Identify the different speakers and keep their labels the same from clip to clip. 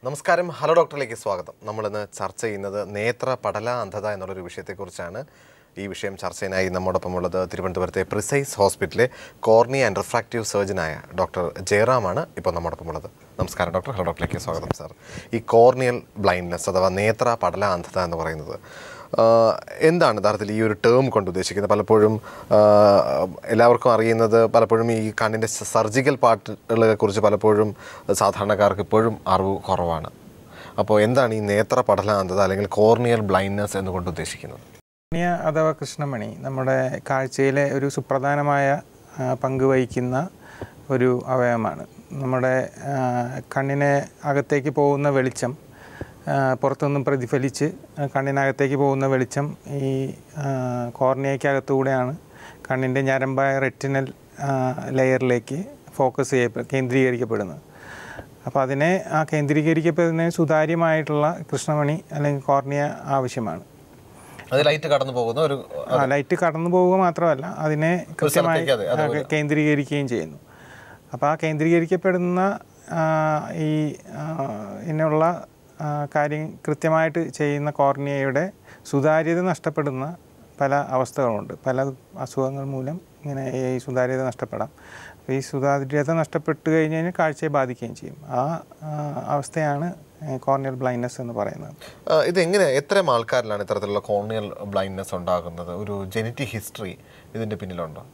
Speaker 1: നമസ്കാരം ഹലോ ഡോക്ടറിലേക്ക് സ്വാഗതം നമ്മളിന്ന് ചർച്ച ചെയ്യുന്നത് നേത്ര പടല അന്ധത എന്നുള്ളൊരു വിഷയത്തെക്കുറിച്ചാണ് ഈ വിഷയം ചർച്ചയിനായി നമ്മോടൊപ്പം ഉള്ളത് തിരുവനന്തപുരത്തെ പ്രിസൈസ് ഹോസ്പിറ്റലിലെ കോർണിയ ആൻഡ് റിഫ്രാക്റ്റീവ് സർജനായ ഡോക്ടർ ജയറാമാണ് ഇപ്പോൾ നമ്മോടൊപ്പം ഉള്ളത് നമസ്കാരം ഡോക്ടർ ഹലോ ഡോക്ടറിലേക്ക് സ്വാഗതം സാർ ഈ കോർണിയൽ ബ്ലൈൻഡ്നെസ് അഥവാ നേത്ര പടല അന്ധത എന്ന് പറയുന്നത് ആഹ് എന്താണ് യഥാർത്ഥത്തിൽ ഈ ഒരു ടേം കൊണ്ട് ഉദ്ദേശിക്കുന്നത് പലപ്പോഴും ആഹ് എല്ലാവർക്കും അറിയുന്നത് പലപ്പോഴും ഈ കണ്ണിൻ്റെ സർജിക്കൽ പാർട്ടുകളെ കുറിച്ച് പലപ്പോഴും സാധാരണക്കാർക്ക് ഇപ്പോഴും അറിവ് കുറവാണ് അപ്പോൾ എന്താണ് ഈ നേത്ര പഠനാന്തത അല്ലെങ്കിൽ കോർണിയൽ ബ്ലൈൻഡ്നെസ് എന്നുകൊണ്ട് ഉദ്ദേശിക്കുന്നത്
Speaker 2: കോർണിയ അഥവാ കൃഷ്ണമണി നമ്മുടെ കാഴ്ചയിലെ ഒരു സുപ്രധാനമായ ആ, പങ്ക് വഹിക്കുന്ന ഒരു അവയവമാണ് നമ്മുടെ ആ, കണ്ണിനെ അകത്തേക്ക് പോകുന്ന വെളിച്ചം ആ, പുറത്തുനിന്നും പ്രതിഫലിച്ച് ആ, കണ്ണിനകത്തേക്ക് പോകുന്ന വെളിച്ചം ഈ ആ, കോർണിയയ്ക്കകത്തൂടെയാണ് കണ്ണിൻ്റെ ഞരമ്പായ റെറ്റിനൽ ലെയറിലേക്ക് ഫോക്കസ് ചെയ്യപ്പെ കേന്ദ്രീകരിക്കപ്പെടുന്നത് അപ്പോൾ അതിനെ ആ കേന്ദ്രീകരിക്കപ്പെടുന്നതിന് സുതാര്യമായിട്ടുള്ള കൃഷ്ണമണി അല്ലെങ്കിൽ കോർണിയ ആവശ്യമാണ്
Speaker 1: അത് ലൈറ്റ് കടന്നു പോകുന്ന ഒരു
Speaker 2: ആ, ലൈറ്റ് കടന്നു പോവുക മാത്രമല്ല അതിനെ കൃത്യമായി
Speaker 1: സ്ഥലത്തേക്ക് അതെ,
Speaker 2: ആ, കേന്ദ്രീകരിക്കുകയും ചെയ്യുന്നു അപ്പോൾ ആ കേന്ദ്രീകരിക്കപ്പെടുന്ന ആ, ഈ ആ, ഇതിനുള്ള ആ, കാര്യം കൃത്യമായിട്ട് ചെയ്യുന്ന കോർണിയയുടെ സുതാര്യത നഷ്ടപ്പെടുന്ന പല അവസ്ഥകളുണ്ട് പല അസുഖങ്ങൾ മൂലം ഇങ്ങനെ ഈ സുതാര്യത നഷ്ടപ്പെടാം അപ്പോൾ ഈ സുതാര്യത നഷ്ടപ്പെട്ട് കഴിഞ്ഞ് കഴിഞ്ഞാൽ കാഴ്ചയെ ബാധിക്കുകയും ചെയ്യും ആ ആ, അവസ്ഥയാണ് കോർണിയൽ ബ്ലൈൻഡ്നെസ് എന്ന് പറയുന്നത്
Speaker 1: ആ, ഇതെങ്ങനെ എത്ര ആൾക്കാരിലാണ് ഇത്തരത്തിലുള്ള കോർണിയൽ ബ്ലൈൻഡ്നെസ് ഉണ്ടാകുന്നത് ഒരു ജെനറ്റിക് ഹിസ്റ്ററി ഇതിൻ്റെ പിന്നിലുണ്ടോ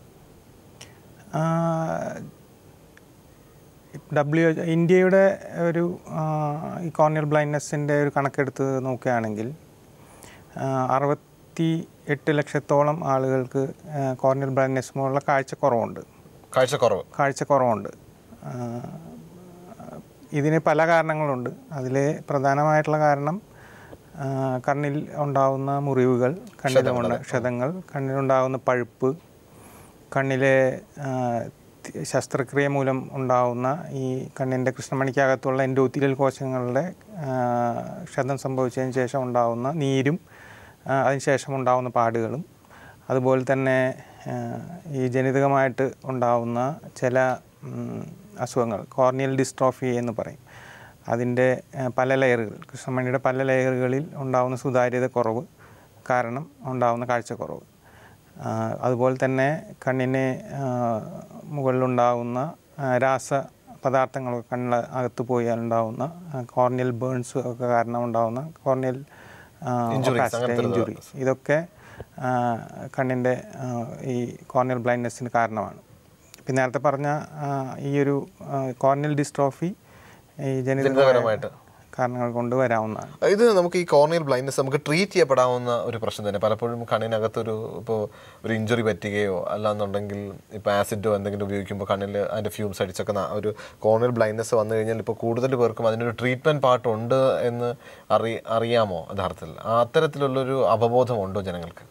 Speaker 2: ഡബ്ല്യു ഇന്ത്യയുടെ ഒരു ആ, ഈ കോർണിയൽ ബ്ലൈൻഡ്നെസ്സിൻ്റെ ഒരു കണക്കെടുത്ത് നോക്കുകയാണെങ്കിൽ ആ, അറുപത്തി എട്ട് ലക്ഷത്തോളം ആളുകൾക്ക് ആ, കോർണിയൽ ബ്ലൈൻഡ്നെസ് മൂലമുള്ള കാഴ്ചക്കുറവുണ്ട്
Speaker 1: കാഴ്ചക്കുറവ്
Speaker 2: കാഴ്ചക്കുറവുണ്ട് ആ, ഇതിന് പല കാരണങ്ങളുണ്ട് അതിൽ പ്രധാനമായിട്ടുള്ള കാരണം ആ, കണ്ണിൽ ഉണ്ടാവുന്ന മുറിവുകൾ കണ്ണിലുണ്ട് ക്ഷതങ്ങൾ കണ്ണിലുണ്ടാകുന്ന പഴുപ്പ് കണ്ണിലെ ആ, തി- ശസ്ത്രക്രിയ മൂലം ഉണ്ടാവുന്ന ഈ കണ്ണിൻ്റെ കൃഷ്ണമണിക്കകത്തുള്ള എൻഡോത്തിലിയൽ കോശങ്ങളുടെ ആ, ക്ഷതം സംഭവിച്ചതിന് ശേഷം ഉണ്ടാവുന്ന നീരും ആ, അതിനുശേഷം ഉണ്ടാവുന്ന പാടുകളും അതുപോലെ തന്നെ ആ, ഈ ജനിതകമായിട്ട് ഉണ്ടാവുന്ന ചില ഉം, അസുഖങ്ങൾ കോർണിയൽ ഡിസ്ട്രോഫി എന്ന് പറയും അതിൻ്റെ ആ, പല ലെയറുകൾ കൃഷ്ണമണിയുടെ പല ലെയറുകളിൽ ഉണ്ടാവുന്ന സുതാര്യത കുറവ് കാരണം ഉണ്ടാവുന്ന കാഴ്ചക്കുറവ് ആ, അതുപോലെ തന്നെ കണ്ണിന് ആ, മുകളിലുണ്ടാകുന്ന ആ, രാസ പദാർത്ഥങ്ങളൊക്കെ കണ്ണിന് അകത്ത് പോയാൽ ഉണ്ടാകുന്ന കോർണിയൽ ബേൺസ് ഒക്കെ കാരണം ഉണ്ടാകുന്ന കോർണിയൽ ഇഞ്ചുറി ഇതൊക്കെ ആ, കണ്ണിൻ്റെ ആ, ഈ കോർണിയൽ ബ്ലൈൻഡ്നെസ്സിന് കാരണമാണ് പിന്നെ നേരത്തെ പറഞ്ഞ ആ, ഈ ഒരു കോർണിയൽ ഡിസ്ട്രോഫി ഈ ജനിതകമായ
Speaker 1: ജനിതകപരമായിട്ട്.
Speaker 2: കാരണങ്ങൾ കൊണ്ട് വരാവുന്നതാണ്
Speaker 1: ഇത് നമുക്ക് ഈ കോർണിയൽ ബ്ലൈൻഡ്നെസ് നമുക്ക് ട്രീറ്റ് ചെയ്യപ്പെടാവുന്ന ഒരു പ്രശ്നം തന്നെ പലപ്പോഴും കണ്ണിനകത്തൊരു ഇപ്പോൾ ഒരു ഇഞ്ചുറി പറ്റുകയോ അല്ലാന്നുണ്ടെങ്കിൽ ഇപ്പോൾ ആസിഡോ എന്തെങ്കിലും ഉപയോഗിക്കുമ്പോൾ കണ്ണിൽ അതിൻ്റെ ഫ്യൂംസ് അടിച്ചൊക്കെ ന- ഒരു കോർണിയൽ ബ്ലൈൻഡ്നെസ് വന്നു കഴിഞ്ഞാൽ ഇപ്പോൾ കൂടുതൽ പേർക്കും അതിനൊരു ട്രീറ്റ്മെൻറ്റ് പാർട്ട് ഉണ്ട് എന്ന് അറി അറിയാമോ യഥാർത്ഥത്തിൽ ആ അത്തരത്തിലുള്ളൊരു അവബോധമുണ്ടോ ജനങ്ങൾക്ക്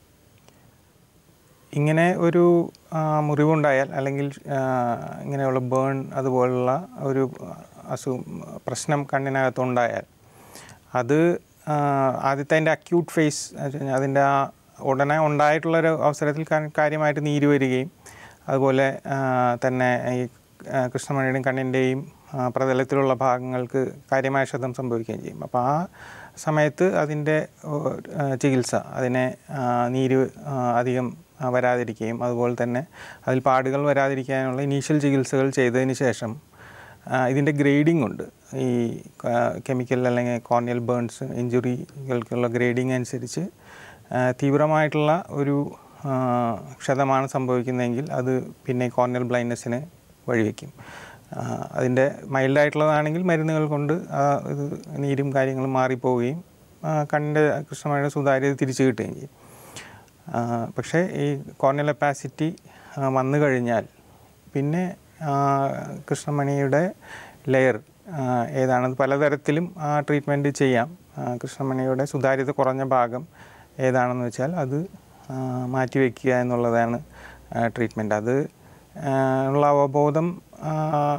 Speaker 2: ഇങ്ങനെ ഒരു ആ, മുറിവുണ്ടായാൽ അല്ലെങ്കിൽ ആ, ഇങ്ങനെയുള്ള ബേൺ അതുപോലുള്ള ഒരു അസു പ്രശ്നം കണ്ണിനകത്തുണ്ടായാൽ അത് ആ, ആദ്യത്തെ അതിൻ്റെ അക്യൂട്ട് ഫേസ് അതിൻ്റെ ആ ഉടനെ ഉണ്ടായിട്ടുള്ളൊരു അവസരത്തിൽ കാ- കാര്യമായിട്ട് നീര് വരികയും അതുപോലെ ആ, തന്നെ ഈ ആ, കൃഷ്ണമണിയുടെയും കണ്ണിൻ്റെയും ആ, പ്രതലത്തിലുള്ള ഭാഗങ്ങൾക്ക് കാര്യമായ ക്ഷതം സംഭവിക്കുകയും ചെയ്യും അപ്പോൾ ആ സമയത്ത് അതിൻ്റെ ഓ, ആ, ചികിത്സ അതിനെ ആ, നീര് ആ, അധികം ആ, വരാതിരിക്കുകയും അതുപോലെ തന്നെ അതിൽ പാടുകൾ വരാതിരിക്കാനുള്ള ഇനീഷ്യൽ ചികിത്സകൾ ചെയ്തതിന് ശേഷം ആ, ഇതിൻ്റെ ഗ്രേഡിംഗ് ഉണ്ട് ഈ കെമിക്കൽ അല്ലെങ്കിൽ കോർണിയൽ ബേൺസ് ഇഞ്ചുറികൾക്കുള്ള ഗ്രേഡിംഗ് അനുസരിച്ച് ആ, തീവ്രമായിട്ടുള്ള ഒരു ആ, ക്ഷതമാണ് സംഭവിക്കുന്നതെങ്കിൽ അത് പിന്നെ കോർണിയൽ ബ്ലൈൻഡ്നെസ്സിന് വഴിവെക്കും ആ, അതിൻ്റെ മൈൽഡായിട്ടുള്ളതാണെങ്കിൽ മരുന്നുകൾ കൊണ്ട് ആ ഇത് നീരും കാര്യങ്ങളും മാറിപ്പോവുകയും ആ, കണ്ണിൻ്റെ കൃഷ്ണമണിയുടെ സുതാര്യത തിരിച്ചു കിട്ടുകയും ചെയ്യും ആ, പക്ഷേ ഈ കോർണിയൽ കപ്പാസിറ്റി വന്നു കഴിഞ്ഞാൽ പിന്നെ ആ, കൃഷ്ണമണിയുടെ ലെയർ ഏതാണത് പലതരത്തിലും ആ ട്രീറ്റ്മെൻറ്റ് ചെയ്യാം ആ, കൃഷ്ണമണിയുടെ സുതാര്യത കുറഞ്ഞ ഭാഗം ഏതാണെന്ന് വെച്ചാൽ അത് ആ, മാറ്റിവെക്കുക എന്നുള്ളതാണ് ട്രീറ്റ്മെൻറ്റ് അത് ആ, ഉള്ള അവബോധം ആ,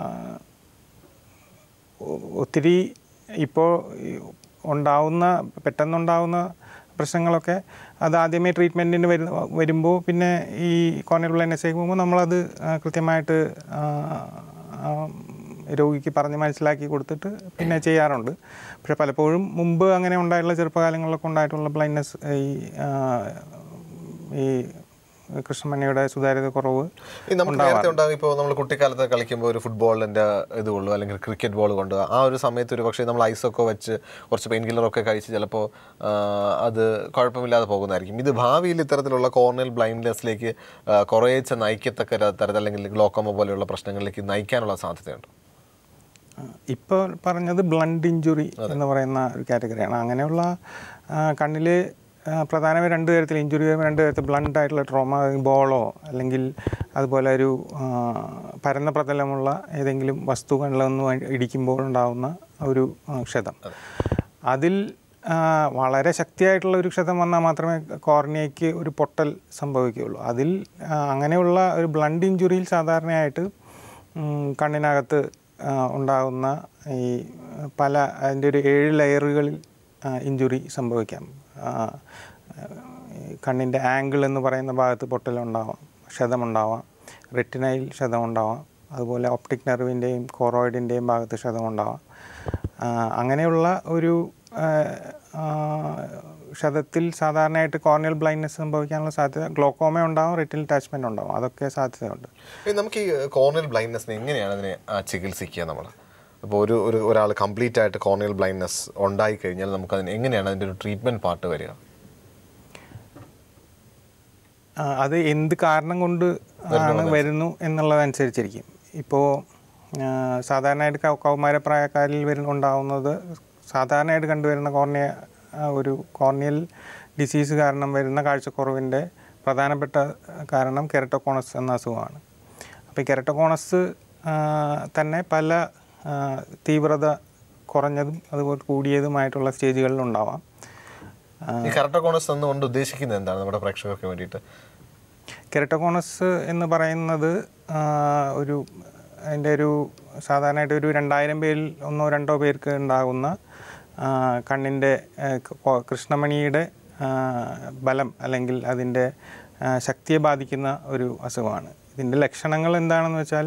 Speaker 2: ഒ- ഒത്തിരി ഇപ്പോൾ ഉണ്ടാവുന്ന പെട്ടെന്നുണ്ടാവുന്ന പ്രശ്നങ്ങളൊക്കെ അത് ആദ്യമേ ട്രീറ്റ്മെൻറ്റിന് വരുന്ന വരുമ്പോൾ പിന്നെ ഈ കോർണിയൽ ബ്ലൈൻഡ്നെസ്സിലേക്ക് പോകുമ്പോൾ നമ്മളത് ആ, കൃത്യമായിട്ട് ആ, ആ, രോഗിക്ക് പറഞ്ഞ് മനസ്സിലാക്കി കൊടുത്തിട്ട് പിന്നെ ചെയ്യാറുണ്ട് പക്ഷെ പലപ്പോഴും മുമ്പ് അങ്ങനെ ഉണ്ടായിട്ടുള്ള ചെറുപ്പകാലങ്ങളിലൊക്കെ ഉണ്ടായിട്ടുള്ള ബ്ലൈൻഡ്നെസ് ഈ ആ, ഈ കൃഷ്ണമണിയുടെ സുതാര്യത കുറവ്
Speaker 1: ഈ നമുക്ക് നേരത്തെ ഉണ്ടാകും ഇപ്പോൾ നമ്മൾ കുട്ടിക്കാലത്ത് കളിക്കുമ്പോൾ ഒരു ഫുട്ബോളിൻ്റെ ഇത് കൊള്ളു അല്ലെങ്കിൽ ക്രിക്കറ്റ് ബോൾ കൊണ്ട് ആ ഒരു സമയത്ത് ഒരു പക്ഷേ നമ്മൾ ഐസൊക്കെ വെച്ച് കുറച്ച് പെയിൻ കില്ലറൊക്കെ കഴിച്ച് ചിലപ്പോൾ അത് കുഴപ്പമില്ലാതെ പോകുന്നതായിരിക്കും ഇത് ഭാവിയിൽ ഇത്തരത്തിലുള്ള കോർണൽ ബ്ലൈൻഡ്നെസ്സിലേക്ക് കുറേച്ച നയിക്കത്തക്ക ര- തരത്തിൽ അല്ലെങ്കിൽ ഗ്ലോക്കോമ പോലെയുള്ള പ്രശ്നങ്ങളിലേക്ക് നയിക്കാനുള്ള സാധ്യതയുണ്ട്
Speaker 2: ഇപ്പോൾ പറഞ്ഞത് ബ്ലണ്ട് ഇഞ്ചുറി എന്ന് പറയുന്ന ഒരു കാറ്റഗറിയാണ് അങ്ങനെയുള്ള കണ്ണിൽ പ്രധാനമായും രണ്ട് തരത്തിൽ ഇഞ്ചുറി വരുമ്പോൾ രണ്ട് തരത്തിൽ ബ്ലണ്ട് ആയിട്ടുള്ള ട്രോമ ബോളോ അല്ലെങ്കിൽ അതുപോലെ ഒരു ആ, പരന്ന പ്രതലമുള്ള ഏതെങ്കിലും വസ്തു കണ്ണിലൊന്ന് ഇടിക്കുമ്പോൾ ഉണ്ടാകുന്ന ഒരു ആ, ക്ഷതം അതിൽ ആ, വളരെ ശക്തിയായിട്ടുള്ള ഒരു ക്ഷതം വന്നാൽ മാത്രമേ കോർണിയയ്ക്ക് ഒരു പൊട്ടൽ സംഭവിക്കുകയുള്ളൂ അതിൽ ആ, അങ്ങനെയുള്ള ഒരു ബ്ലണ്ട് ഇഞ്ചുറിയിൽ സാധാരണയായിട്ട് ഉം, കണ്ണിനകത്ത് ആ, ഉണ്ടാകുന്ന ഈ പല അതിൻ്റെ ഒരു ഏഴ് ലെയറുകളിൽ ഇഞ്ചുറി സംഭവിക്കാം ആ, ഈ കണ്ണിൻ്റെ ആംഗിൾ എന്ന് പറയുന്ന ഭാഗത്ത് പൊട്ടലുണ്ടാവാം ക്ഷതമുണ്ടാവാം റെറ്റിനയിൽ ക്ഷതമുണ്ടാവാം അതുപോലെ ഒപ്റ്റിക് നെർവിൻ്റെയും കോറോയിഡിൻ്റെയും ഭാഗത്ത് ക്ഷതമുണ്ടാവാം ആ, അങ്ങനെയുള്ള ഒരു ആ, ആ, ക്ഷതത്തിൽ സാധാരണയായിട്ട് കോർണിയൽ ബ്ലൈൻഡ്നെസ് സംഭവിക്കാനുള്ള സാധ്യത ഗ്ലോക്കോമ ഉണ്ടാവും റെറ്റിനൽ അറ്റാച്ച്മെൻറ്റ് ഉണ്ടാവും അതൊക്കെ സാധ്യതയുണ്ട്
Speaker 1: ഈ നമുക്ക് ഈ കോർണിയൽ ബ്ലൈൻഡ്നെസ്സിനെ എങ്ങനെയാണ് അതിനെ ആ, ചികിത്സിക്കുക നമ്മൾ അപ്പോൾ ഒരു ഒരു ഒരാൾ കംപ്ലീറ്റ് ആയിട്ട് കോർണിയൽ ബ്ലൈൻഡ്നെസ് ഉണ്ടായി കഴിഞ്ഞാൽ നമുക്ക് അതിന് എങ്ങനെയാണ് അതിൻ്റെ ഒരു ട്രീറ്റ്മെൻറ്റ് പാർട്ട് വരിക
Speaker 2: ആ, അത് എന്ത് കാരണം കൊണ്ട് ആണ് വരുന്നു എന്നുള്ളതനുസരിച്ചിരിക്കും ഇപ്പോൾ സാധാരണയായിട്ട് കൗ- കൗമാരപ്രായക്കാരിൽ വരുന്ന ഉണ്ടാവുന്നത് സാധാരണയായിട്ട് കണ്ടുവരുന്ന കോർണിയ ആ, ഒരു കോർണിയൽ ഡിസീസ് കാരണം വരുന്ന കാഴ്ചക്കുറവിൻ്റെ പ്രധാനപ്പെട്ട കാരണം കെരട്ടോകോണസ് എന്ന അസുഖമാണ് അപ്പോൾ ഈ കെരട്ടോകോണസ് ആ, തന്നെ പല ആ, തീവ്രത കുറഞ്ഞതും അതുപോലെ കൂടിയതുമായിട്ടുള്ള സ്റ്റേജുകളിൽ ഉണ്ടാവാം
Speaker 1: ഈ കറക്റ്റോകോണസ് എന്നുകൊണ്ട് ഉദ്ദേശിക്കുന്നത് എന്താണ് നമ്മുടെ പ്രേക്ഷകർക്ക് വേണ്ടിയിട്ട്
Speaker 2: കെരട്ടോകോണസ് എന്ന് പറയുന്നത് ആ, ഒരു അതിൻ്റെ ഒരു സാധാരണയായിട്ട് ഒരു രണ്ടായിരം പേരിൽ ഒന്നോ രണ്ടോ പേർക്ക് ഉണ്ടാകുന്ന ആ, കണ്ണിൻ്റെ ആ, കൊ- കൃഷ്ണമണിയുടെ ആ, ബലം അല്ലെങ്കിൽ അതിൻ്റെ ആ, ശക്തിയെ ബാധിക്കുന്ന ഒരു അസുഖമാണ് ഇതിൻ്റെ ലക്ഷണങ്ങൾ എന്താണെന്ന് വെച്ചാൽ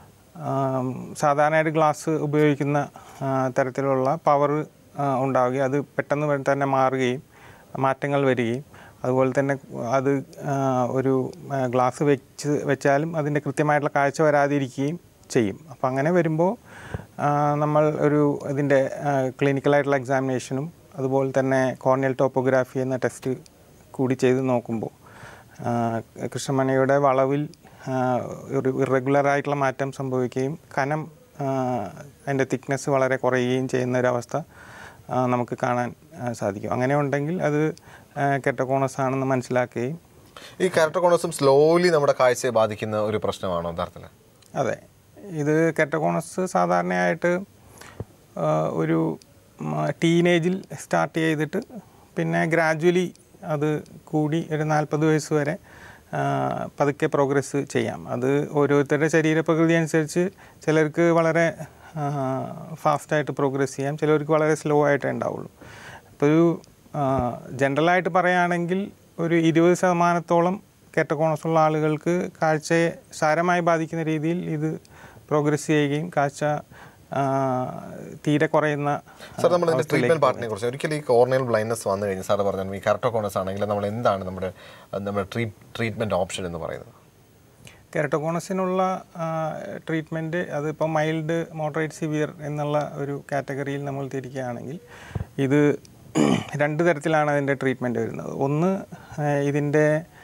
Speaker 2: ആം, സാധാരണയായിട്ട് ഗ്ലാസ് ഉപയോഗിക്കുന്ന ആ, തരത്തിലുള്ള പവർ ഉണ്ടാവുകയും അത് പെട്ടെന്ന് വെ- തന്നെ മാറുകയും മാറ്റങ്ങൾ വരികയും അതുപോലെ തന്നെ അത് ആ, ഒരു ആ, ഗ്ലാസ് വെച്ച് വെച്ചാലും അതിൻ്റെ കൃത്യമായിട്ടുള്ള കാഴ്ച വരാതിരിക്കുകയും ചെയ്യും അപ്പോൾ അങ്ങനെ വരുമ്പോൾ ആ, നമ്മൾ ഒരു ഇതിൻ്റെ ക്ലിനിക്കലായിട്ടുള്ള എക്സാമിനേഷനും അതുപോലെ തന്നെ കോർണിയൽ ടോപ്പോഗ്രാഫി എന്ന ടെസ്റ്റ് കൂടി ചെയ്ത് നോക്കുമ്പോൾ ആ, കൃഷ്ണമണിയുടെ വളവിൽ ആ, ഒരു ഇറഗുലറായിട്ടുള്ള മാറ്റം സംഭവിക്കുകയും കനം ആ, അതിൻ്റെ തിക്നെസ് വളരെ കുറയുകയും ചെയ്യുന്ന ഒരവസ്ഥ ആ, നമുക്ക് കാണാൻ ആ, സാധിക്കും അങ്ങനെ ഉണ്ടെങ്കിൽ അത് കെട്ടക്കോണസ് ആണെന്ന് മനസ്സിലാക്കുകയും
Speaker 1: ഈ കറക്റ്റോകോണസും സ്ലോലി നമ്മുടെ കാഴ്ചയെ ബാധിക്കുന്ന ഒരു പ്രശ്നമാണോ യഥാർത്ഥത്തിൽ
Speaker 2: അതെ ഇത് കെറ്റകോണസ് സാധാരണയായിട്ട് ആ, ഒരു ടീനേജിൽ സ്റ്റാർട്ട് ചെയ്തിട്ട് പിന്നെ ഗ്രാജ്വലി അത് കൂടി ഒരു നാൽപ്പത് വയസ്സ് വരെ ആ, പതുക്കെ പ്രോഗ്രസ് ചെയ്യാം അത് ഓരോരുത്തരുടെ ശരീരപ്രകൃതി അനുസരിച്ച് ചിലർക്ക് വളരെ ഫാസ്റ്റായിട്ട് പ്രോഗ്രസ് ചെയ്യാം ചിലർക്ക് വളരെ സ്ലോ ആയിട്ടേ ഉണ്ടാവുള്ളൂ അപ്പോൾ ഒരു ജനറലായിട്ട് പറയുകയാണെങ്കിൽ ഒരു ഇരുപത് ശതമാനത്തോളം കെറ്റകോണസ് ഉള്ള ആളുകൾക്ക് കാഴ്ചയെ സാരമായി ബാധിക്കുന്ന രീതിയിൽ ഇത് പ്രോഗ്രസ് ചെയ്യുകയും കാഴ്ച ആ, തീരെ കുറയുന്ന
Speaker 1: സാർ നമ്മൾ ഇതിന്റെ ട്രീറ്റ്മെന്റ് പാർട്ടിനെ കുറിച്ച് ഒരിക്കലും ഈ കോർണിയൽ ബ്ലൈൻഡ്നെസ് വന്നു കഴിഞ്ഞാൽ സാർ പറഞ്ഞു ഈ കറക്റ്റോകോണസ് ആണെങ്കിൽ നമ്മൾ എന്താണ് നമ്മുടെ അഹ് നമ്മുടെ ട്രീറ്റ്മെന്റ് ഓപ്ഷൻ എന്ന് പറയുന്നത്
Speaker 2: കെരട്ടോകോണസിനുള്ള ട്രീറ്റ്മെൻറ്റ് അതിപ്പോൾ മൈൽഡ് മോഡറേറ്റ് സിവിയർ എന്നുള്ള ഒരു കാറ്റഗറിയിൽ നമ്മൾ തിരിക്കുകയാണെങ്കിൽ ഇത് രണ്ട് തരത്തിലാണ് അതിൻ്റെ ട്രീറ്റ്മെൻറ്റ് വരുന്നത് ഒന്ന് ആ, ഇതിൻ്റെ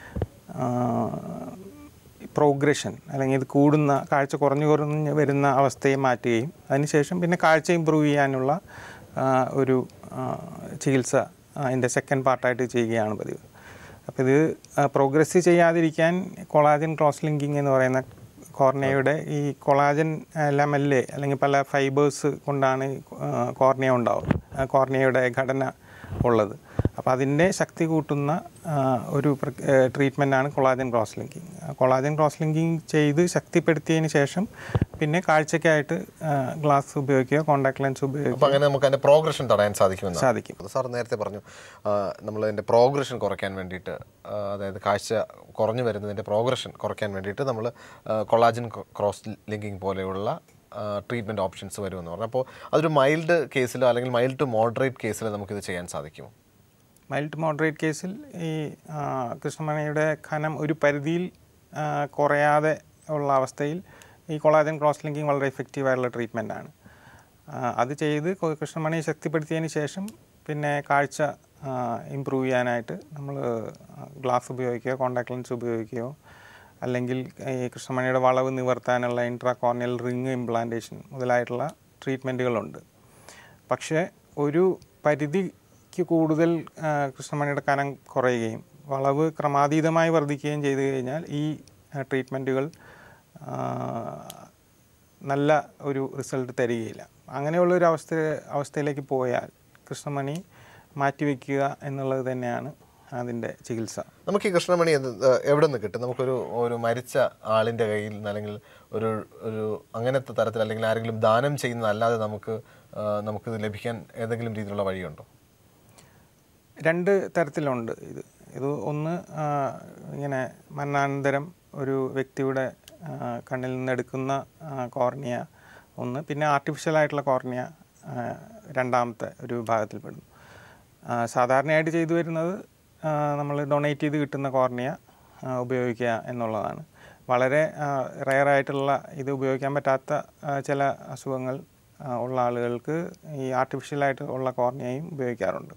Speaker 2: പ്രോഗ്രഷൻ അല്ലെങ്കിൽ ഇത് കൂടുന്ന കാഴ്ച കുറഞ്ഞു കുറഞ്ഞ് വരുന്ന അവസ്ഥയെ മാറ്റുകയും അതിനുശേഷം പിന്നെ കാഴ്ച ഇമ്പ്രൂവ് ചെയ്യാനുള്ള ആ, ഒരു ആ, ചികിത്സ അതിൻ്റെ സെക്കൻഡ് പാർട്ടായിട്ട് ചെയ്യുകയാണ് പതിവ് അപ്പോൾ ഇത് പ്രോഗ്രസ് ചെയ്യാതിരിക്കാൻ കൊളാജൻ ക്രോസ് ലിങ്കിങ് എന്ന് പറയുന്ന കോർണിയയുടെ ഈ കൊളാജൻ ലെമല്ല് അല്ലെങ്കിൽ പല ഫൈബേഴ്സ് കൊണ്ടാണ് കോർണിയ ഉണ്ടാവുന്നത് ആ കോർണിയയുടെ ഘടന ഉള്ളത് അപ്പോൾ അതിൻ്റെ ശക്തി കൂട്ടുന്ന ആ, ഒരു ട്രീറ്റ്മെൻറ്റാണ് collagen cross linking collagen cross linking ചെയ്ത് ശക്തിപ്പെടുത്തിയതിന് ശേഷം പിന്നെ കാഴ്ചയ്ക്കായിട്ട് ഗ്ലാസ് ഉപയോഗിക്കുക കോണ്ടാക്ട് ലെൻസ് ഉപയോഗിക്കുക
Speaker 1: അപ്പോൾ അങ്ങനെ നമുക്ക് അതിന്റെ പ്രോഗ്രഷൻ തടയാൻ സാധിക്കുമെന്ന്
Speaker 2: സാധിക്കും
Speaker 1: അത് സാർ നേരത്തെ പറഞ്ഞു നമ്മൾ അതിൻ്റെ പ്രോഗ്രഷൻ കുറയ്ക്കാൻ വേണ്ടിയിട്ട് ആ, അതായത് കാഴ്ച കുറഞ്ഞു വരുന്നതിൻ്റെ പ്രോഗ്രഷൻ കുറയ്ക്കാൻ വേണ്ടിയിട്ട് നമ്മൾ കൊളാജൻ ക്രോസ് ലിങ്കിങ് പോലെയുള്ള ട്രീറ്റ്മെൻറ്റ് ഓപ്ഷൻസ് വരുമെന്ന് പറഞ്ഞു അപ്പോൾ അതൊരു മൈൽഡ് കേസിലോ അല്ലെങ്കിൽ മൈൽഡ് ടു മോഡറേറ്റ് കേസിലോ നമുക്കിത് ചെയ്യാൻ സാധിക്കുമോ
Speaker 2: മൈൽഡ് മോഡറേറ്റ് കേസിൽ ഈ ആ, കൃഷ്ണമണിയുടെ ഖനം ഒരു പരിധിയിൽ ആ, കുറയാതെ ഉള്ള അവസ്ഥയിൽ ഈ കൊളാജൻ ക്രോസ് ലിങ്കിങ് വളരെ എഫക്റ്റീവ് ആയിട്ടുള്ള ട്രീറ്റ്മെൻറ്റാണ് അത് ചെയ്ത് കൊ- കൃഷ്ണമണി ശക്തിപ്പെടുത്തിയതിന് ശേഷം പിന്നെ കാഴ്ച ഇമ്പ്രൂവ് ചെയ്യാനായിട്ട് നമ്മൾ ഗ്ലാസ് ഉപയോഗിക്കുകയോ കോണ്ടാക്ട് ലെൻസ് ഉപയോഗിക്കുകയോ അല്ലെങ്കിൽ ഈ കൃഷ്ണമണിയുടെ വളവ് നിവർത്താനുള്ള ഇൻട്രാകോർണിയൽ റിങ് ഇംപ്ലാന്റേഷൻ മുതലായിട്ടുള്ള ട്രീറ്റ്മെൻറ്റുകളുണ്ട് പക്ഷേ ഒരു പരിധിക്ക് കൂടുതൽ ആ, കൃഷ്ണമണിയുടെ കനം കുറയുകയും വളവ് ക്രമാതീതമായി വർദ്ധിക്കുകയും ചെയ്തു കഴിഞ്ഞാൽ ഈ ട്രീറ്റ്മെൻറ്റുകൾ നല്ല ഒരു റിസൾട്ട് തരികയില്ല അങ്ങനെയുള്ള ഒരു അവസ്ഥ അവസ്ഥയിലേക്ക് പോയാൽ കൃഷ്ണമണി മാറ്റിവെക്കുക എന്നുള്ളത് തന്നെയാണ് അതിൻ്റെ ചികിത്സ
Speaker 1: നമുക്ക് ഈ കൃഷ്ണമണി എന്ത് എവിടെ നിന്ന് കിട്ടും നമുക്കൊരു ഒരു മരിച്ച ആളിൻ്റെ കയ്യിൽ നിന്ന് അല്ലെങ്കിൽ ഒരു ഒരു അങ്ങനത്തെ തരത്തിൽ അല്ലെങ്കിൽ ആരെങ്കിലും ദാനം ചെയ്യുന്നതല്ലാതെ നമുക്ക് ആ, നമുക്കിത് ലഭിക്കാൻ ഏതെങ്കിലും രീതിയിലുള്ള വഴിയുണ്ടോ
Speaker 2: രണ്ട് തരത്തിലുണ്ട് ഇത് ഇത് ഒന്ന് ആ, ഇങ്ങനെ മരണാനന്തരം ഒരു വ്യക്തിയുടെ ആ, കണ്ണിൽ നിന്ന് എടുക്കുന്ന ആ, കോർണിയ ഒന്ന് പിന്നെ ആർട്ടിഫിഷ്യൽ ആയിട്ടുള്ള കോർണിയ ആ, രണ്ടാമത്തെ ഒരു വിഭാഗത്തിൽപ്പെടുന്നു ആ, സാധാരണയായിട്ട് ചെയ്തു വരുന്നത് നമ്മൾ ഡൊണേറ്റ് ചെയ്ത് കിട്ടുന്ന കോർണിയ ആ, ഉപയോഗിക്കുക എന്നുള്ളതാണ് വളരെ റയറായിട്ടുള്ള ഇത് ഉപയോഗിക്കാൻ പറ്റാത്ത ആ, ചില അസുഖങ്ങൾ ആ, ഉള്ള ആളുകൾക്ക് ഈ ആർട്ടിഫിഷ്യലായിട്ട് ഉള്ള കോർണിയയും ഉപയോഗിക്കാറുണ്ട്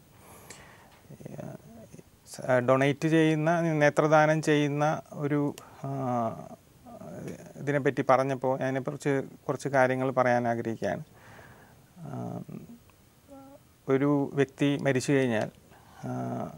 Speaker 2: ഡൊണേറ്റ് ചെയ്യുന്ന നേത്രദാനം ചെയ്യുന്ന ഒരു ആ, ഇതിനെപ്പറ്റി പറഞ്ഞപ്പോൾ അതിനെക്കുറിച്ച് കുറച്ച് കാര്യങ്ങൾ പറയാൻ ആഗ്രഹിക്കുകയാണ് ആ, ഒരു വ്യക്തി മരിച്ചു കഴിഞ്ഞാൽ ആ,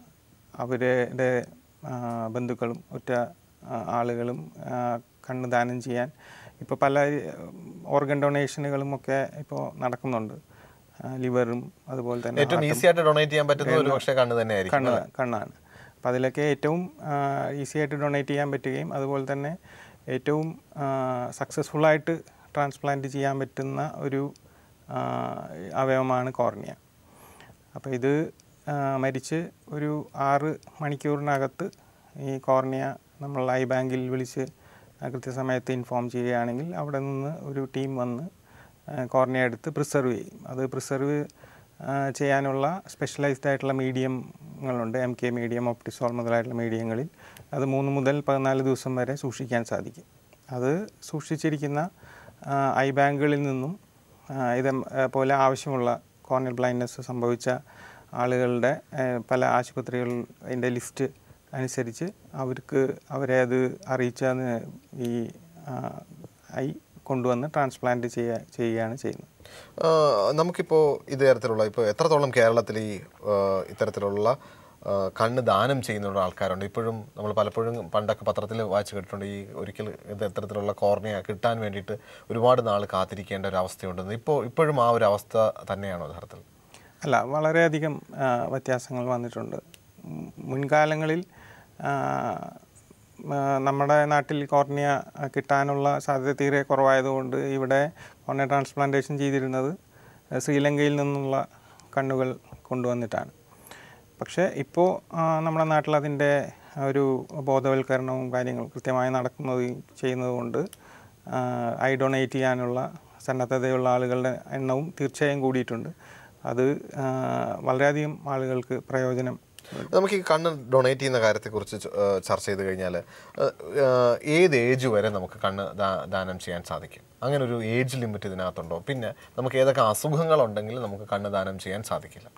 Speaker 2: അവരുടെ ആ, ബന്ധുക്കളും ഒറ്റ ആ, ആളുകളും ആ, കണ്ണ് ദാനം ചെയ്യാൻ ഇപ്പോൾ പല ഓർഗൻ ഡൊണേഷനുകളും ഒക്കെ ഇപ്പോൾ നടക്കുന്നുണ്ട് ആ, ലിവറും അതുപോലെ തന്നെ
Speaker 1: ഏറ്റവും ഈസി ആയിട്ട് ഡൊണേറ്റ് ചെയ്യാൻ പറ്റുന്ന ഒരു പക്ഷേ കണ്ണ് തന്നെ ആയിരിക്കും
Speaker 2: കണ്ണ് കണ്ണാണ് അപ്പോൾ അതിലൊക്കെ ഏറ്റവും ഈസി ആയിട്ട് ഡൊണേറ്റ് ചെയ്യാൻ പറ്റുകയും അതുപോലെ തന്നെ ഏറ്റവും സക്സസ്ഫുള്ളായിട്ട് ട്രാൻസ്പ്ലാന്റ് ചെയ്യാൻ പറ്റുന്ന ഒരു ആ, അവയവമാണ് കോർണിയ അപ്പോൾ ഇത് ആ, മരിച്ച് ഒരു ആറ് മണിക്കൂറിനകത്ത് ഈ കോർണിയ നമ്മൾ ഐ ബാങ്കിൽ വിളിച്ച് ആ, കൃത്യസമയത്ത് ഇൻഫോം ചെയ്യുകയാണെങ്കിൽ അവിടെ നിന്ന് ഒരു ടീം വന്ന് ആ, കോർണിയ എടുത്ത് പ്രിസർവ് ചെയ്യും അത് പ്രിസർവ് ചെയ്യാനുള്ള സ്പെഷ്യലൈസ്ഡ് ആയിട്ടുള്ള മീഡിയങ്ങളുണ്ട് എം കെ മീഡിയം ഒപ്റ്റിസോൾ മുതലായിട്ടുള്ള മീഡിയങ്ങളിൽ അത് മൂന്ന് മുതൽ പതിനാല് ദിവസം വരെ സൂക്ഷിക്കാൻ സാധിക്കും അത് സൂക്ഷിച്ചിരിക്കുന്ന ആ, ഐ ബാങ്കുകളിൽ നിന്നും ആ, ഇത് പോലെ ആവശ്യമുള്ള കോർണിയൽ ബ്ലൈൻഡ്നെസ് സംഭവിച്ച ആളുകളുടെ ആ, പല ആശുപത്രികൾ അതിൻ്റെ ലിസ്റ്റ് അനുസരിച്ച് അവർക്ക് അവരെ അത് അറിയിച്ചതിന് ഈ ആ, ഐ കൊണ്ടുവന്ന് ട്രാൻസ്പ്ലാന്റ് ചെയ്യുക ചെയ്യുകയാണ് ചെയ്യുന്നത്
Speaker 1: ആ, നമുക്കിപ്പോൾ ഇത് തരത്തിലുള്ള ഇപ്പോൾ എത്രത്തോളം കേരളത്തിൽ ഈ ആ, ഇത്തരത്തിലുള്ള ആ, കണ്ണ് ദാനം ചെയ്യുന്ന ആൾക്കാരുണ്ട് ഇപ്പോഴും നമ്മൾ പലപ്പോഴും പണ്ടൊക്കെ പത്രത്തിൽ വായിച്ചു കേട്ടിട്ടുണ്ട് ഈ ഒരിക്കൽ ഇത് ഇത്തരത്തിലുള്ള കോർണിയ കിട്ടാൻ വേണ്ടിയിട്ട് ഒരുപാട് നാൾ കാത്തിരിക്കേണ്ട ഒരു അവസ്ഥയുണ്ടെന്ന് ഇപ്പോൾ ഇപ്പോഴും ആ ഒരു അവസ്ഥ തന്നെയാണോ യഥാർത്ഥത്തിൽ
Speaker 2: അല്ല വളരെയധികം ആ, വ്യത്യാസങ്ങൾ വന്നിട്ടുണ്ട് ഉം, മുൻകാലങ്ങളിൽ ആ, ആ, നമ്മുടെ നാട്ടിൽ കോർണിയ കിട്ടാനുള്ള സാധ്യത തീരെ കുറവായതുകൊണ്ട് ഇവിടെ കോർണിയ ട്രാൻസ്പ്ലാന്റേഷൻ ചെയ്തിരുന്നത് ശ്രീലങ്കയിൽ നിന്നുള്ള കണ്ണുകൾ കൊണ്ടുവന്നിട്ടാണ് പക്ഷേ ഇപ്പോൾ നമ്മുടെ നാട്ടിൽ അതിൻ്റെ ഒരു ബോധവൽക്കരണവും കാര്യങ്ങളും കൃത്യമായി നടക്കുന്നത് ചെയ്യുന്നത് കൊണ്ട് ഐ ഡൊണേറ്റ് ചെയ്യാനുള്ള സന്നദ്ധതയുള്ള ആളുകളുടെ എണ്ണവും തീർച്ചയായും കൂടിയിട്ടുണ്ട് അത് ആ, വളരെയധികം ആളുകൾക്ക് പ്രയോജനം
Speaker 1: നമുക്ക് ഈ കണ്ണ് ഡൊണേറ്റ് ചെയ്യുന്ന കാര്യത്തെക്കുറിച്ച് ച- ആ, ചർച്ച ചെയ്ത് കഴിഞ്ഞാൽ ഏത് ഏജ് വരെ നമുക്ക് കണ്ണ് ദാ- ദാനം ചെയ്യാൻ സാധിക്കും അങ്ങനെ ഒരു ഏജ് ലിമിറ്റ് ഇതിനകത്തുണ്ടോ പിന്നെ നമുക്ക് ഏതൊക്കെ അസുഖങ്ങളുണ്ടെങ്കിൽ നമുക്ക് കണ്ണ് ദാനം ചെയ്യാൻ സാധിക്കില്ല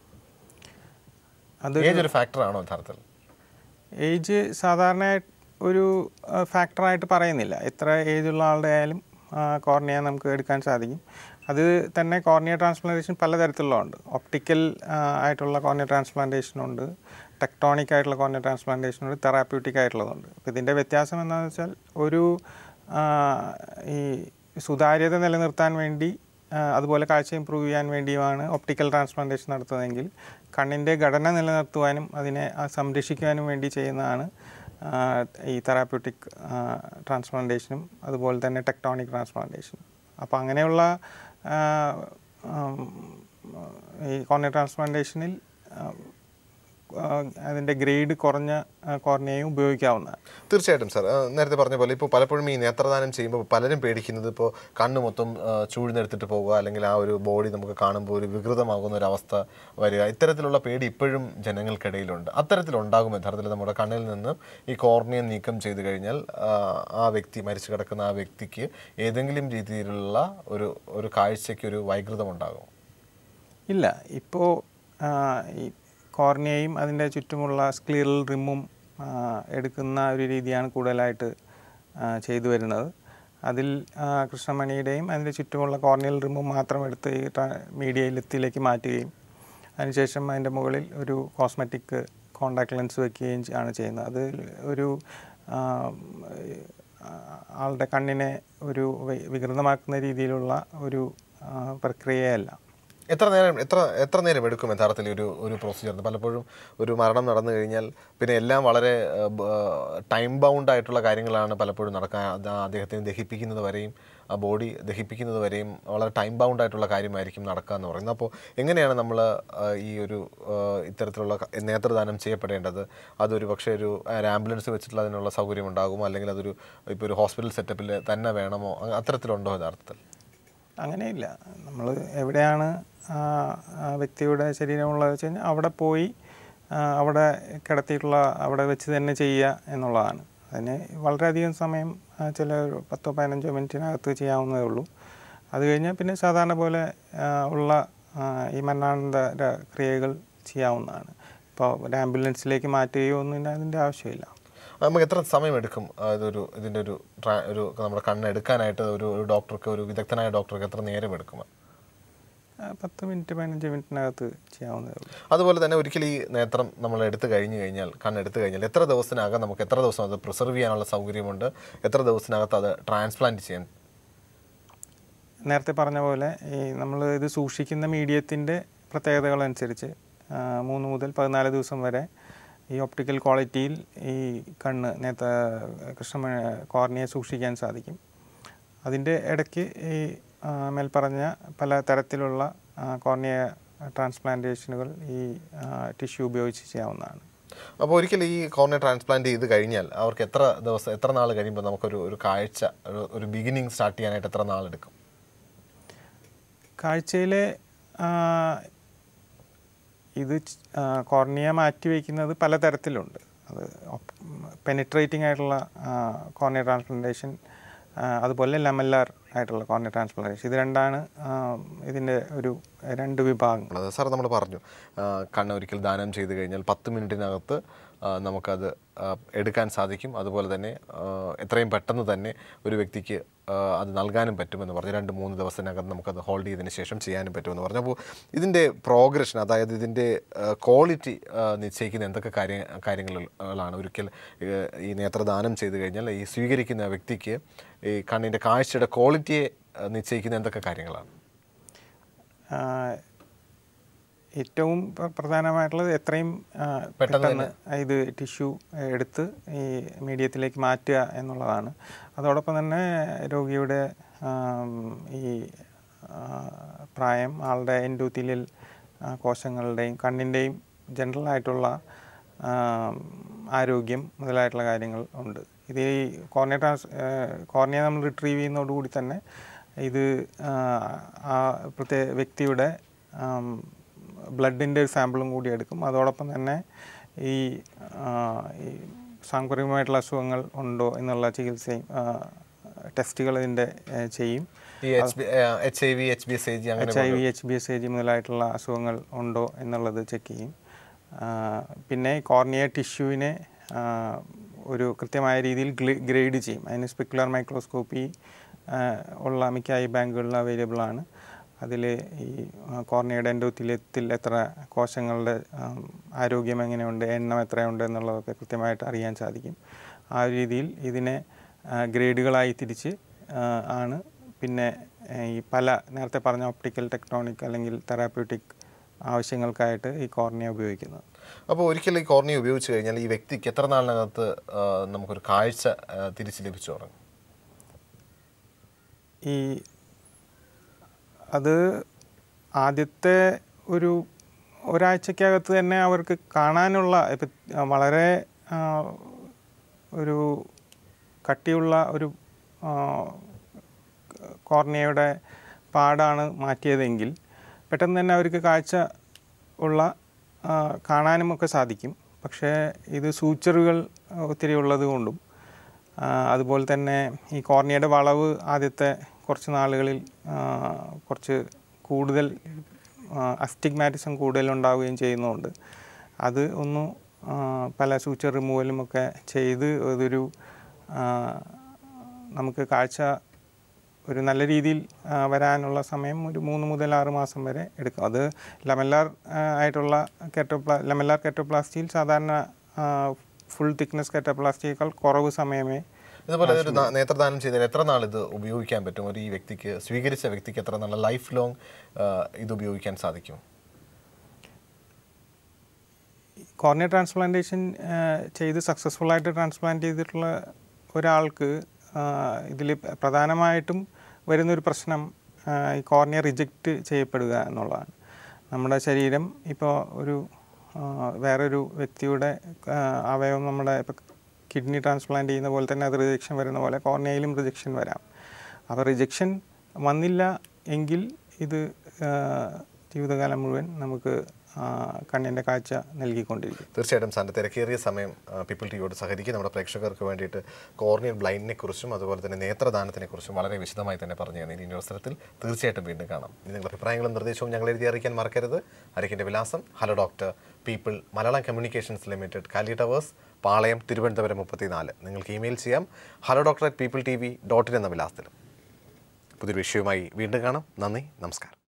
Speaker 2: അത്
Speaker 1: ഏജ് ഒരു ഫാക്ടറാണോ യഥാർത്ഥത്തിൽ
Speaker 2: ഏജ് സാധാരണ ഒരു ആ, ഫാക്ടറായിട്ട് പറയുന്നില്ല എത്ര ഏജുള്ള ആളുടെ ആയാലും ആ, കോർണിയ നമുക്ക് എടുക്കാൻ സാധിക്കും അത് തന്നെ കോർണിയ ട്രാൻസ്പ്ലാന്റേഷൻ പലതരത്തിലുള്ളതുണ്ട് ഒപ്റ്റിക്കൽ ആയിട്ടുള്ള കോർണിയ ട്രാൻസ്പ്ലാന്റേഷൻ ഉണ്ട് ടെക്ടോണിക് ആയിട്ടുള്ള കോർണിയ ട്രാൻസ്പ്ലാന്റേഷൻ ഉണ്ട് തെറാപ്യൂട്ടിക് ആയിട്ടുള്ളതുണ്ട് അപ്പോൾ ഇതിൻ്റെ വ്യത്യാസം എന്താണെന്ന് വെച്ചാൽ ഒരു ആ, ഈ സുതാര്യത നിലനിർത്താൻ വേണ്ടി ആ, അതുപോലെ കാഴ്ച ഇമ്പ്രൂവ് ചെയ്യാൻ വേണ്ടിയുമാണ് ഒപ്റ്റിക്കൽ ട്രാൻസ്പ്ലാന്റേഷൻ നടത്തുന്നതെങ്കിൽ കണ്ണിൻ്റെ ഘടന നിലനിർത്തുവാനും അതിനെ ആ, സംരക്ഷിക്കുവാനും വേണ്ടി ചെയ്യുന്നതാണ് ആ, ഈ തെറാപ്യൂട്ടിക് ട്രാൻസ്പ്ലാന്റേഷനും അതുപോലെ തന്നെ ടെക്ടോണിക് ട്രാൻസ്പ്ലാന്റേഷനും അപ്പോൾ അങ്ങനെയുള്ള ആ, ഉം, ഈ കോർണിയ ട്രാൻസ്പ്ലാന്റേഷനിൽ ആ, ആ, അതിൻ്റെ ഗ്രേഡ് കുറഞ്ഞ ആ, കോർണിയയും ഉപയോഗിക്കാവുന്നതാണ്
Speaker 1: തീർച്ചയായിട്ടും സാർ ആ, നേരത്തെ പറഞ്ഞ പോലെ ഇപ്പോൾ പലപ്പോഴും ഈ നേത്രദാനം ചെയ്യുമ്പോൾ പലരും പേടിക്കുന്നത് ഇപ്പോൾ കണ്ണ് മൊത്തം ആ, ചൂഴ്ന്നെടുത്തിട്ട് പോകുക അല്ലെങ്കിൽ ആ ഒരു ബോഡി നമുക്ക് കാണുമ്പോൾ ഒരു വികൃതമാകുന്ന ഒരു അവസ്ഥ വരിക ഇത്തരത്തിലുള്ള പേടി ഇപ്പോഴും ജനങ്ങൾക്കിടയിലുണ്ട് അത്തരത്തിലുണ്ടാകും യഥാർത്ഥത്തിൽ നമ്മുടെ കണ്ണിൽ നിന്ന് ഈ കോർണിയ നീക്കം ചെയ്തു കഴിഞ്ഞാൽ ആ, ആ വ്യക്തി മരിച്ചു കിടക്കുന്ന ആ വ്യക്തിക്ക് ഏതെങ്കിലും രീതിയിലുള്ള ഒരു ഒരു കാഴ്ചയ്ക്ക് ഒരു വൈകൃതം ഉണ്ടാകും
Speaker 2: ഇല്ല ഇപ്പോൾ ഈ കോർണിയയും അതിൻ്റെ ചുറ്റുമുള്ള സ്ക്ലീറൽ റിമ്മും ആ, എടുക്കുന്ന ഒരു രീതിയാണ് കൂടുതലായിട്ട് ആ, ചെയ്തു വരുന്നത് അതിൽ ആ, കൃഷ്ണമണിയുടെയും അതിൻ്റെ ചുറ്റുമുള്ള കോർണിയൽ റിമ്മും മാത്രം എടുത്ത് ഈ മീഡിയ ലിത്തിലേക്ക് മാറ്റുകയും അതിനുശേഷം അതിൻ്റെ മുകളിൽ ഒരു കോസ്മെറ്റിക് കോണ്ടാക്ട് ലെൻസ് വെക്കുകയും ചെ- ആണ് ചെയ്യുന്നത് അത് ഒരു ആ, ആ, ആളുടെ കണ്ണിനെ ഒരു വി- വികൃതമാക്കുന്ന രീതിയിലുള്ള ഒരു ആ, പ്രക്രിയയല്ല
Speaker 1: എത്ര നേരം എത്ര എത്ര നേരം എടുക്കും യഥാർത്ഥത്തിൽ ഒരു ഒരു പ്രൊസീജിയർ പലപ്പോഴും ഒരു മരണം നടന്നു കഴിഞ്ഞാൽ പിന്നെ എല്ലാം വളരെ ടൈം ബൗണ്ട് ആയിട്ടുള്ള കാര്യങ്ങളാണ് പലപ്പോഴും നടക്കാൻ അത് ആ അദ്ദേഹത്തിന് ദഹിപ്പിക്കുന്നത് വരെയും ആ ബോഡി ദഹിപ്പിക്കുന്നത് വരെയും വളരെ ടൈം ബൗണ്ട് ആയിട്ടുള്ള കാര്യമായിരിക്കും നടക്കുക എന്ന് പറയുന്നത് അപ്പോൾ എങ്ങനെയാണ് നമ്മൾ ഈ ഒരു ആ, ഇത്തരത്തിലുള്ള ക- നേത്രദാനം ചെയ്യപ്പെടേണ്ടത് അതൊരു പക്ഷേ ഒരു ഒരു ആംബുലൻസ് വെച്ചിട്ടുള്ള അതിനുള്ള സൗകര്യം ഉണ്ടാകുമോ അല്ലെങ്കിൽ അതൊരു ഇപ്പോൾ ഒരു ഹോസ്പിറ്റൽ സെറ്റപ്പിൽ തന്നെ വേണമോ അ- അത്തരത്തിലുണ്ടോ യഥാർത്ഥത്തിൽ
Speaker 2: അങ്ങനെയില്ല നമ്മൾ എവിടെയാണ് ആ, ആ വ്യക്തിയുടെ ശരീരമുള്ളത് വെച്ച് കഴിഞ്ഞാൽ അവിടെ പോയി ആ, അവിടെ കിടത്തിയിട്ടുള്ള അവിടെ വെച്ച് തന്നെ ചെയ്യുക എന്നുള്ളതാണ് അതിന് വളരെയധികം സമയം ആ, ചില ഒരു പത്തോ പതിനഞ്ചോ മിനിറ്റിനകത്ത് ചെയ്യാവുന്നതേ ഉള്ളൂ അത് കഴിഞ്ഞാൽ പിന്നെ സാധാരണ പോലെ ആ, ഉള്ള ആ, ഈ മരണാനന്തര ക്രിയകൾ ചെയ്യാവുന്നതാണ് ഇപ്പോൾ ഒരു ആംബുലൻസിലേക്ക് മാറ്റുകയോ ഒന്നും അതിൻ്റെ ആവശ്യമില്ല
Speaker 1: നമുക്ക് എത്ര സമയം എടുക്കും ആ, ഇതൊരു ഇതിൻ്റെ ഒരു ട്രാ- ഒരു നമ്മുടെ കണ്ണ് എടുക്കാനായിട്ട് ഒരു ഒരു ഡോക്ടർക്ക് ഒരു വിദഗ്ധനായ ഡോക്ടർക്ക് എത്ര നേരം എടുക്കും
Speaker 2: ആ, പത്ത് മിനിറ്റ് പതിനഞ്ച് മിനിറ്റിനകത്ത് ചെയ്യാവുന്നതേ ഉള്ളൂ
Speaker 1: അതുപോലെ തന്നെ ഒരിക്കലും ഈ നേത്രം നമ്മൾ എടുത്തു കഴിഞ്ഞു കഴിഞ്ഞാൽ കണ്ണ് എടുത്തു കഴിഞ്ഞാൽ എത്ര ദിവസത്തിനകം നമുക്ക് എത്ര ദിവസം അത് പ്രിസർവ് ചെയ്യാനുള്ള സൗകര്യമുണ്ട് എത്ര ദിവസത്തിനകത്ത് അത് ട്രാൻസ്പ്ലാന്റ് ചെയ്യാൻ
Speaker 2: നേരത്തെ പറഞ്ഞ പോലെ ഈ നമ്മൾ ഇത് സൂക്ഷിക്കുന്ന മീഡിയത്തിൻ്റെ പ്രത്യേകതകളനുസരിച്ച് ആ, മൂന്ന് മുതൽ പതിനാല് ദിവസം വരെ ഈ ഒപ്റ്റിക്കൽ ക്വാളിറ്റിയിൽ ഈ കണ്ണ് നേരത്തെ കൃഷ്ണ കോർണിയെ സൂക്ഷിക്കാൻ സാധിക്കും അതിൻ്റെ ഇടയ്ക്ക് ഈ ആ, മേൽപ്പറഞ്ഞ പല തരത്തിലുള്ള ആ, കോർണിയ ട്രാൻസ്പ്ലാന്റേഷനുകൾ ഈ ടിഷ്യൂ ഉപയോഗിച്ച് ചെയ്യാവുന്നതാണ്
Speaker 1: അപ്പോൾ ഒരിക്കലും ഈ കോർണിയ ട്രാൻസ്പ്ലാന്റ് ചെയ്ത് കഴിഞ്ഞാൽ അവർക്ക് എത്ര ദിവസം എത്ര നാൾ കഴിയുമ്പോൾ നമുക്കൊരു ഒരു കാഴ്ച ഒരു ഒരു ബിഗിനിങ് സ്റ്റാർട്ട് ചെയ്യാനായിട്ട് എത്ര നാളെടുക്കും
Speaker 2: കാഴ്ചയിലെ ആ, ഇത് ച്- ആ, കോർണിയ മാറ്റി വയ്ക്കുന്നത് പലതരത്തിലുണ്ട് അത് പെനിട്രേറ്റിംഗ് ആയിട്ടുള്ള ആ, കോർണിയ ട്രാൻസ്പ്ലാന്റേഷൻ ആ, അതുപോലെ ലെമല്ലാർ ആയിട്ടുള്ള കോർണിയ ട്രാൻസ്പ്ലാന്റേഷൻ ഇത് രണ്ടാണ് ആ, ഇതിൻ്റെ ഒരു രണ്ട് വിഭാഗങ്ങൾ
Speaker 1: ഉള്ളത് സാർ നമ്മൾ പറഞ്ഞു ആ, കണ്ണ് ഒരിക്കൽ ദാനം ചെയ്ത് കഴിഞ്ഞാൽ പത്ത് മിനിറ്റിനകത്ത് ആ, നമുക്കത് ആ, എടുക്കാൻ സാധിക്കും അതുപോലെ തന്നെ ആ, എത്രയും പെട്ടെന്ന് തന്നെ ഒരു വ്യക്തിക്ക് ആ, അത് നൽകാനും പറ്റുമെന്ന് പറഞ്ഞു രണ്ട് മൂന്ന് ദിവസത്തിനകം നമുക്കത് ഹോൾഡ് ചെയ്തതിന് ശേഷം ചെയ്യാനും പറ്റുമെന്ന് പറഞ്ഞു അപ്പോൾ ഇതിൻ്റെ പ്രോഗ്രഷൻ അതായത് ഇതിൻ്റെ ക്വാളിറ്റി നിശ്ചയിക്കുന്ന എന്തൊക്കെ കാര്യ കാര്യങ്ങളാണ് ഒരിക്കൽ ഏ, ഈ നേത്രദാനം ചെയ്ത് കഴിഞ്ഞാൽ ഈ സ്വീകരിക്കുന്ന വ്യക്തിക്ക് ഈ കണ്ണിൻ്റെ കാഴ്ചയുടെ ക്വാളിറ്റിയെ ആ, നിശ്ചയിക്കുന്ന എന്തൊക്കെ കാര്യങ്ങളാണ്
Speaker 2: ആ, ഏറ്റവും പ്ര- പ്രധാനമായിട്ടുള്ളത് എത്രയും ആ,
Speaker 1: പെട്ടെന്ന്
Speaker 2: പെട്ടെന്ന് ഇത് ടിഷ്യൂ എടുത്ത് ഈ മീഡിയത്തിലേക്ക് മാറ്റുക എന്നുള്ളതാണ് അതോടൊപ്പം തന്നെ രോഗിയുടെ ആം, ഈ ആ, പ്രായം ആളുടെ എൻഡോത്തീലിയൽ കോശങ്ങളുടെയും കണ്ണിൻ്റെയും ജനറൽ ആയിട്ടുള്ള ആം, ആരോഗ്യം മുതലായിട്ടുള്ള കാര്യങ്ങൾ ഉണ്ട് ഇത് ഈ കോർണിയ ട്രാൻസ് കോർണിയ നമ്മൾ റിട്രീവ് ചെയ്യുന്നതോടുകൂടി തന്നെ ഇത് ആ, ആ പ്രത്യേക വ്യക്തിയുടെ ബ്ലഡിൻ്റെ ഒരു സാമ്പിളും കൂടി എടുക്കും അതോടൊപ്പം തന്നെ ഈ ആ, ഈ സാംക്രമികമായിട്ടുള്ള അസുഖങ്ങൾ ഉണ്ടോ എന്നുള്ള ചികിത്സയും ടെസ്റ്റുകൾ ഇതിൻ്റെ ഏ, ചെയ്യും
Speaker 1: ഈ H B H I V H B S A G അങ്ങനെ
Speaker 2: H I V H B S A G മുതലായിട്ടുള്ള അസുഖങ്ങൾ ഉണ്ടോ എന്നുള്ളത് ചെക്ക് ചെയ്യും ആ, പിന്നെ കോർണിയ ടിഷ്യൂവിനെ ആ, ഒരു കൃത്യമായ രീതിയിൽ ഗ്രേഡ് ചെയ്യും അതിന് സ്പെക്കുലർ മൈക്രോസ്കോപ്പി ആ, ഉള്ള മിക്ക ഐ ബാങ്കുകളിലും അവൈലബിൾ ആണ് അതിൽ ഈ ആ, കോർണിയയുടെ എൻഡോത്തില്യത്തിൽ എത്ര കോശങ്ങളുടെ ആം, ആരോഗ്യം എങ്ങനെയുണ്ട് എണ്ണം എത്രയുണ്ട് എന്നുള്ളതൊക്കെ കൃത്യമായിട്ട് അറിയാൻ സാധിക്കും ആ ഒരു രീതിയിൽ ഇതിനെ ആ, ഗ്രേഡുകളായി തിരിച്ച് ആ, ആണ് പിന്നെ ഏ, ഈ പല നേരത്തെ പറഞ്ഞ ഒപ്റ്റിക്കൽ ടെക്ടോണിക് അല്ലെങ്കിൽ തെറാപ്യൂട്ടിക് ആവശ്യങ്ങൾക്കായിട്ട് ഈ കോർണിയ ഉപയോഗിക്കുന്നത്
Speaker 1: അപ്പോൾ ഒരിക്കൽ ഈ കോർണിയ ഉപയോഗിച്ച് കഴിഞ്ഞാൽ ഈ വ്യക്തിക്ക് എത്ര നാളിനകത്ത് ആ, നമുക്കൊരു കാഴ്ച ആ, തിരിച്ച് ലഭിച്ചു തുടങ്ങും
Speaker 2: ഈ അത് ആദ്യത്തെ ഒരു ഒരാഴ്ചക്കകത്ത് തന്നെ അവർക്ക് കാണാനുള്ള ഇപ്പം വളരെ ആ, ഒരു കട്ടിയുള്ള ഒരു ആ, കോർണിയയുടെ പാടാണ് മാറ്റിയതെങ്കിൽ പെട്ടെന്ന് തന്നെ അവർക്ക് കാഴ്ച ഉള്ള ആ, കാണാനുമൊക്കെ സാധിക്കും പക്ഷേ ഇത് സൂച്ചറുകൾ ഒത്തിരി ഉള്ളത് കൊണ്ടും ആ, അതുപോലെ തന്നെ ഈ കോർണിയയുടെ വളവ് ആദ്യത്തെ കുറച്ച് നാളുകളിൽ ആ, കുറച്ച് കൂടുതൽ അസ്റ്റിഗ്മാറ്റിസം കൂടുതൽ ഉണ്ടാവുകയും ചെയ്യുന്നതുകൊണ്ട് അത് ഒന്ന് ആ, പല സൂച്ചർ റിമൂവലും ഒക്കെ ചെയ്ത് അതൊരു ആ, നമുക്ക് കാഴ്ച ഒരു നല്ല രീതിയിൽ ആ, വരാനുള്ള സമയം ഒരു മൂന്ന് മുതൽ ആറ് മാസം വരെ എടുക്കും അത് ലമെല്ലാർ ആ, ആയിട്ടുള്ള കെറ്റോപ്ലാ ലമെല്ലാർ കെറ്റോപ്ലാസ്റ്റിയിൽ സാധാരണ ഫുൾ തിക്നെസ് കെറ്റോപ്ലാസ്റ്റിയേക്കാൾ കുറവ് സമയമേ
Speaker 1: ഇതുപോലെ ഒരു ദാ- നേത്രദാനം ചെയ്തതിൽ എത്ര നാൾ ഇത് ഉപയോഗിക്കാൻ പറ്റും ഒരു ഈ വ്യക്തിക്ക് സ്വീകരിച്ച വ്യക്തിക്ക് എത്ര നാൾ ലൈഫ് ലോങ് ഇത് ഉപയോഗിക്കാൻ സാധിക്കും
Speaker 2: കോർണിയ ട്രാൻസ്പ്ലാന്റേഷൻ ചെയ്ത് സക്സസ്ഫുൾ ആയിട്ട് ട്രാൻസ്പ്ലാന്റ് ചെയ്തിട്ടുള്ള ഒരാൾക്ക് ഇതിൽ പ്രധാനമായിട്ടും വരുന്നൊരു പ്രശ്നം ആ, ഈ കോർണിയ റിജക്റ്റ് ചെയ്യപ്പെടുക എന്നുള്ളതാണ് നമ്മുടെ ശരീരം ഇപ്പോൾ ഒരു ആ, വേറൊരു വ്യക്തിയുടെ ആ, അവയവം നമ്മുടെ ഇപ്പോൾ കിഡ്നി ട്രാൻസ്പ്ലാന്റ് ചെയ്യുന്ന പോലെ തന്നെ അത് റിജക്ഷൻ വരുന്ന പോലെ കോർണിയയിലും റിജക്ഷൻ വരാം അപ്പോൾ റിജക്ഷൻ വന്നില്ല എങ്കിൽ ഇത് ആ, ജീവിതകാലം മുഴുവൻ നമുക്ക് ആ, കണ്ണിൻ്റെ കാഴ്ച നൽകിക്കൊണ്ടിരിക്കും
Speaker 1: തീർച്ചയായിട്ടും സാറിൻ്റെ തിരക്കേറിയ സമയം പീപ്പിൾ ടിവിയോട് സഹകരിക്കും നമ്മുടെ പ്രേക്ഷകർക്ക് വേണ്ടിയിട്ട് കോർണിയൽ ബ്ലൈൻഡിനെ കുറിച്ചും അതുപോലെ തന്നെ നേത്രദാനത്തിനെ കുറിച്ചും വളരെ വിശദമായി തന്നെ പറഞ്ഞു തന്നെ ഇനി അവസരത്തിൽ തീർച്ചയായിട്ടും വീണ്ടും കാണാം ഇനി നിങ്ങളുടെ അഭിപ്രായങ്ങളും നിർദ്ദേശവും ഞങ്ങൾ എഴുതി അറിയിക്കാൻ മറക്കരുത് അരക്കിൻ്റെ വിലാസം hello doctor people Malayalam communications limited കാലി ടവേഴ്സ് പാളയം തിരുവനന്തപുരം മുപ്പത്തിനാല് നിങ്ങൾക്ക് ഇമെയിൽ ചെയ്യാം hello doctor at people T V dot in എന്ന വിലാസത്തിലും പുതിയൊരു വിഷയവുമായി വീണ്ടും കാണാം നന്ദി നമസ്കാരം